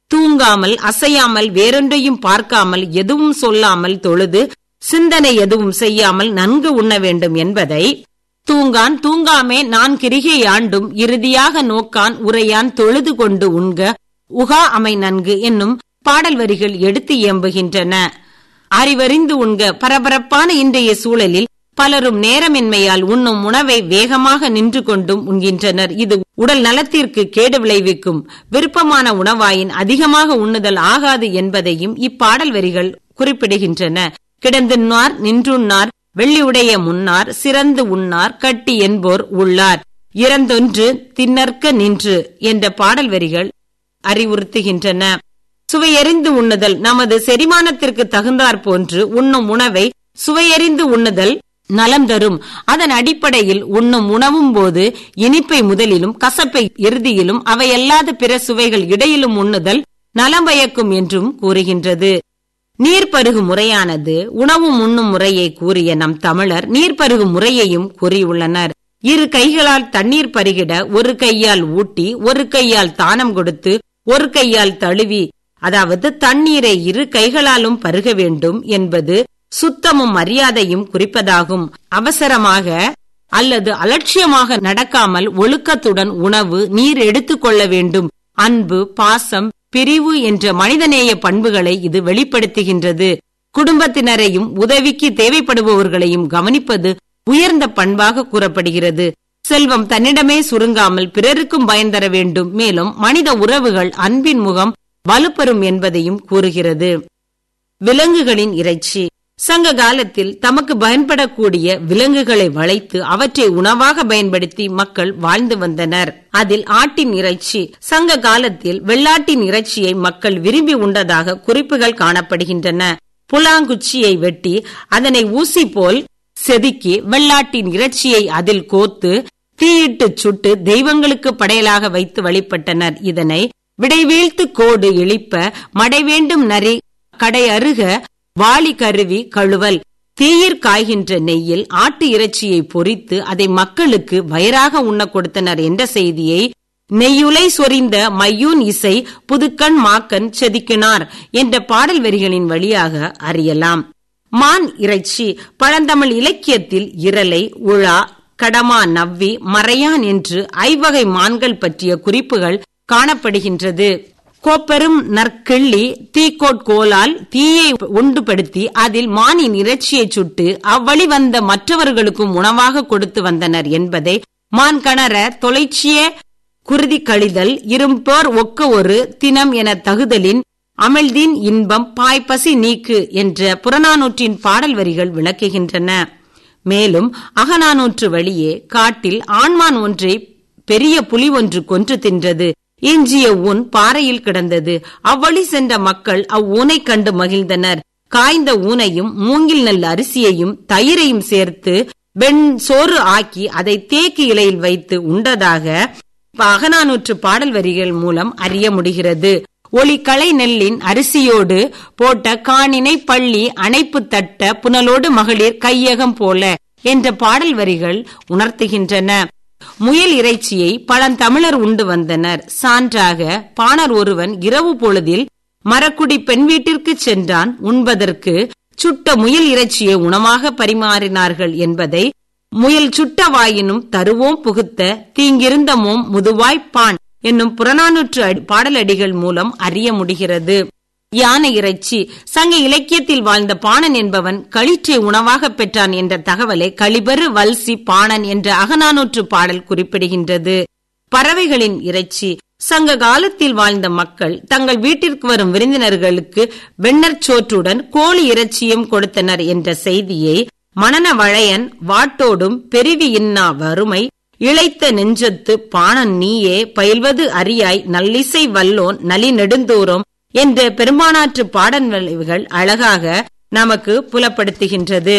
தூங்காமல் அசையாமல் வேறொன்றையும் பார்க்காமல் எதுவும் சொல்லாமல் தொழுது சிந்தனை எதுவும் செய்யாமல் நன்கு உண்ண வேண்டும் என்பதை தூங்கான் தூங்காமே நான் கிரிகை ஆண்டும் இறுதியாக நோக்கான் உரையான் தொழுது கொண்டு உண்க உகா அமை நன்கு என்னும் பாடல் வரிகள் எடுத்து இயம்புகின்றன அறிவறிந்து உண்க பரபரப்பான இன்றைய சூழலில் பலரும் நேரமின்மையால் உண்ணும் உணவை வேகமாக நின்று கொண்டும் உண்கின்றனர் இது உடல் நலத்திற்கு கேடு விளைவிக்கும் விருப்பமான உணவாயின் அதிகமாக உண்ணுதல் ஆகாது என்பதையும் இப்பாடல் வரிகள் குறிப்பிடுகின்றன கிடந்துண்ணார் நின்றுண்ணார் வெள்ளியுடைய முன்னார் சிறந்து உண்ணார் கட்டி என்போர் உள்ளார் இறந்தொன்று தின்னற்க நின்று என்ற பாடல் வரிகள் அறிவுறுத்துகின்றன சுவையறிந்து உண்ணுதல் நமது செரிமானத்திற்கு தகுந்தாற் போன்று உண்ணும் உணவை சுவையறிந்து உண்ணுதல் நலம் தரும் அதன் அடிப்படையில் உண்ணும் உணவும் போது இனிப்பை முதலிலும் கசப்பை இறுதியிலும் அவையல்லாத பிற சுவைகள் இடையிலும் உண்ணுதல் நலம் பயக்கும் என்றும் கூறுகின்றது நீர் பருகும் முறையானது உணவும் உண்ணும் முறையை கூறிய நம் தமிழர் நீர் பருகும் முறையையும் கூறியுள்ளனர் இரு கைகளால் தண்ணீர் பருகிட ஒரு கையால் ஊட்டி ஒரு கையால் தானம் கொடுத்து ஒரு கையால் தழுவி அதாவது தண்ணீரை இரு கைகளாலும் பருக வேண்டும் என்பது சுத்தமும் மரியாதையும் குறிப்பதாகும் அவசரமாக அல்லது அலட்சியமாக நடக்காமல் ஒழுக்கத்துடன் உணவு நீர் எடுத்துக்கொள்ள வேண்டும் அன்பு பாசம் பிரிவு என்ற மனிதநேய பண்புகளை இது வெளிப்படுத்துகின்றது குடும்பத்தினரையும் உதவிக்கு தேவைப்படுபவர்களையும் கவனிப்பது உயர்ந்த பண்பாக கூறப்படுகிறது செல்வம் தன்னிடமே சுருங்காமல் பிறருக்கும் பயன் தர வேண்டும் மேலும் மனித உறவுகள் அன்பின் முகம் வலுப்பெறும் என்பதையும் கூறுகிறது விலங்குகளின் இறைச்சி சங்க காலத்தில் தமக்கு பயன்படக்கூடிய விலங்குகளை வளைத்து அவற்றை உணவாக பயன்படுத்தி மக்கள் வாழ்ந்து வந்தனர் அதில் ஆட்டின் இறைச்சி சங்க காலத்தில் வெள்ளாட்டின் இறைச்சியை மக்கள் விரும்பி உண்டதாக குறிப்புகள் காணப்படுகின்றன புலாங்குச்சியை வெட்டி அதனை ஊசி போல் செதுக்கி வெள்ளாட்டின் இறைச்சியை அதில் கோத்து தீயிட்டு சுட்டு தெய்வங்களுக்கு படையலாக வைத்து வழிபட்டனர் இதனை விடைவீழ்த்து கோடு இழிப்ப மடை வேண்டும் நரி கடை அருக வாளி கருவி கழுவல் தீயிற் காய்கின்ற நெய்யில் ஆட்டு இறைச்சியை பொறித்து அதை மக்களுக்கு வயிறாக உண்ண கொடுத்தனர் என்ற செய்தியை நெய்யுலை சொரிந்த மையூன் இசை புதுக்கண் மாக்கன் செதுக்கினார் என்ற பாடல் வரிகளின் வழியாக அறியலாம் மான் இறைச்சி பழந்தமிழ் இலக்கியத்தில் இரலை உழா கடமா நவ்வி மறையான் என்று ஐவகை மான்கள் பற்றிய குறிப்புகள் காணப்படுகின்றது கோப்பெரும் நற்கிள்ளி தீக்கோட் கோலால் தீயை உண்டுபடுத்தி அதில் மானின் இறைச்சியை சுட்டு அவ்வழி வந்த மற்றவர்களுக்கும் உணவாக கொடுத்து வந்தனர் என்பதை மான் கணர தொலைச்சிய குருதி கழிதல் இரும்போர் ஒக்க ஒரு தினம் என தகுதலின் அமிழ்தின் இன்பம் பாய்ப்பசி நீக்கு என்ற புறநானூற்றின் பாடல் வரிகள் விளக்குகின்றன மேலும் அகநானூற்று வழியே காட்டில் ஆண்மான் ஒன்றை பெரிய புலி ஒன்று கொன்று தின்றது எஞ்சிய ஊன் பாறையில் கிடந்தது அவ்வழி சென்ற மக்கள் அவ்வூனை கண்டு மகிழ்ந்தனர் காய்ந்த ஊனையும் மூங்கில் நெல் அரிசியையும் தயிரையும் சேர்த்து வெண் சோறு ஆக்கி அதை தேக்கு இலையில் வைத்து உண்டதாக அகநானூற்று பாடல் வரிகள் மூலம் அறிய முடிகிறது ஒளிகளை நெல்லின் அரிசியோடு போட்ட காணினை பள்ளி அணைப்பு தட்ட புனலோடு மகளிர் கையகம் போல என்ற பாடல் வரிகள் உணர்த்துகின்றன முயல் இறைச்சியை பழந்தமிழர் உண்டு வந்தனர் சான்றாக பாணர் ஒருவன் இரவு பொழுதில் மரக்குடி பெண் வீட்டிற்கு சென்றான் உண்பதற்கு சுட்ட முயல் இறைச்சியை உணவாக பரிமாறினார்கள் என்பதை முயல் சுட்ட வாயினும் தருவோம் புகுத்த தீங்கிருந்தமோம் முதுவாய்ப்பான் என்னும் புறநானூற்று பாடலடிகள் மூலம் அறிய முடிகிறது யானை இறைச்சி சங்க இலக்கியத்தில் வாழ்ந்த பாணன் என்பவன் களிற்றை உணவாக பெற்றான் என்ற தகவலை களிபெரு வல்சி பாணன் என்ற அகநானூற்று பாடல் குறிப்பிடுகின்றது பறவைகளின் இறைச்சி சங்க காலத்தில் வாழ்ந்த மக்கள் தங்கள் வீட்டிற்கு வரும் விருந்தினர்களுக்கு வெண்ணற் சோற்றுடன் கோழி இறைச்சியும் கொடுத்தனர் என்ற செய்தியை மணன வளையன் வாட்டோடும் பெருவி இன்னா வறுமை இழைத்த நெஞ்சத்து பாணன் நீயே பயில்வது அறியாய் நல்லிசை வல்லோன் நலி நெடுந்தூரம் என்ற பெரும்பானாற்று பாடல்கள் அழகாக நமக்கு புலப்படுத்துகின்றது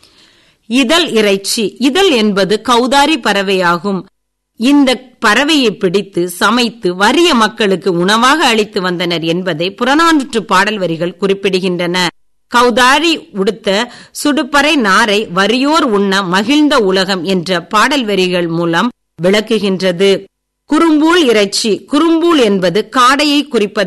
இதழ் இறைச்சி இதழ் என்பது கௌதாரி பறவையாகும் இந்த பறவையை பிடித்து சமைத்து வறிய மக்களுக்கு உணவாக அளித்து வந்தனர் என்பதை புறநானூற்று பாடல் வரிகள் குறிப்பிடுகின்றன கௌதாரி உடுத்த சுடுப்பறை நாரை வறியோர் உண்ண மகிழ்ந்த உலகம் என்ற பாடல் வரிகள் மூலம் விளக்குகின்றது குறும்பூல் இறைச்சி குறும்பூல் என்பது காடையை குறிப்பது